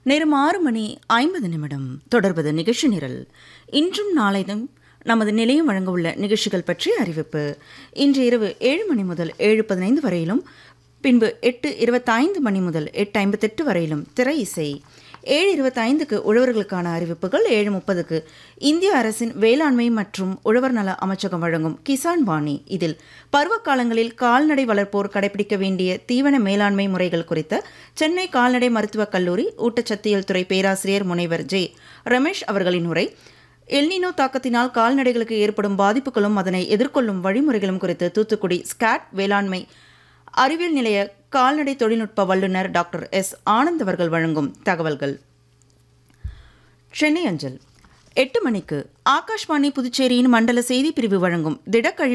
நேரம் ஆறு மணி ஐம்பது நிமிடம் தொடர்வது நிகழ்ச்சி நிரல் இன்றும் நாளையும் நமது நிலையம் வழங்க உள்ள நிகழ்ச்சிகள் பற்றிய அறிவிப்பு இன்று இரவு ஏழு மணி முதல் ஏழு பதினைந்து வரையிலும் பின்பு எட்டு இருபத்தைந்து மணி முதல் எட்டு ஐம்பத்தெட்டு வரையிலும் திரை இசை ஏழு இருபத்தைந்துக்கு உழவர்களுக்கான அறிவிப்புகள் ஏழு முப்பதுக்கு இந்திய அரசின் வேளாண்மை மற்றும் உழவர் நல அமைச்சகம் வழங்கும் கிசான் வாணி இதில் பருவகாலங்களில் கால்நடை வளர்ப்போர் கடைபிடிக்க வேண்டிய தீவன மேலாண்மை முறைகள் குறித்த சென்னை கால்நடை மருத்துவக் கல்லூரி ஊட்டச்சத்தியல் துறை பேராசிரியர் முனைவர் ஜே ரமேஷ் அவர்களின் உரை எல்னினோ தாக்கத்தினால் கால்நடைகளுக்கு ஏற்படும் பாதிப்புகளும் அதனை எதிர்கொள்ளும் வழிமுறைகளும் குறித்து தூத்துக்குடி ஸ்காட் வேளாண்மை அறிவியல் நிலைய கால்நடை தொழில்நுட்ப வல்லுநர் டாக்டர் எஸ் ஆனந்த் அவர்கள் வழங்கும் தகவல்கள் சென்னை அஞ்சல் எட்டு மணிக்கு ஆகாஷ்வாணி புதுச்சேரியின் மண்டல செய்தி பிரிவு வழங்கும் திடக்கழிவு